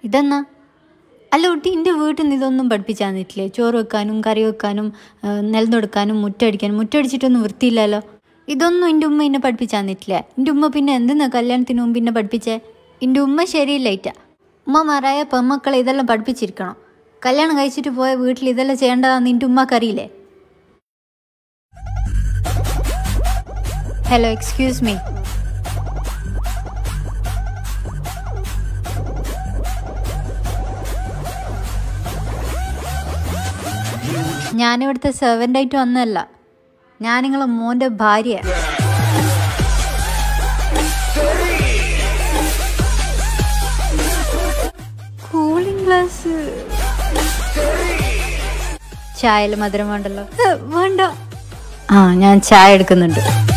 ഇതെന്നാ അല്ല കുട്ടി എൻ്റെ വീട്ടിൽ നിന്ന് ഇതൊന്നും പഠിപ്പിച്ചു തന്നിട്ടില്ലേ ചോറ് വെക്കാനും കറി വെക്കാനും നിലന്തൊടുക്കാനും മുറ്റടിക്കാനും മുറ്റടിച്ചിട്ടൊന്നും വൃത്തിയില്ലല്ലോ ഇതൊന്നും എൻ്റെ ഉമ്മ എന്നെ പഠിപ്പിച്ചു തന്നിട്ടില്ലേ എൻ്റെ ഉമ്മ പിന്നെ എന്തെന്നാ കല്യാണത്തിന് മുമ്പ് എന്നെ പഠിപ്പിച്ചേ എൻ്റെ ഉമ്മ ശരിയില്ലായിട്ട ഉമ്മമാരായ പെമ്മക്കളെ ഇതെല്ലാം പഠിപ്പിച്ചിരിക്കണം കല്യാണം കഴിച്ചിട്ട് പോയ വീട്ടിൽ ഇതെല്ലാം ചെയ്യേണ്ടതാന്ന് എൻ്റെ ഉമ്മക്കറിയില്ലേ ഹലോ എക്സ്ക്യൂസ് മീ ഞാനിവിടുത്തെ സെർവൻ്റ് ആയിട്ട് വന്നതല്ല ഞാൻ നിങ്ങളെ മോൻ്റെ ഭാര്യ കൂളിംഗ് ഗ്ലാസ് ചായയിൽ മധുരം വേണ്ടല്ലോ ഏ, വേണ്ട ആ ഞാൻ ചായ എടുക്കുന്നുണ്ട്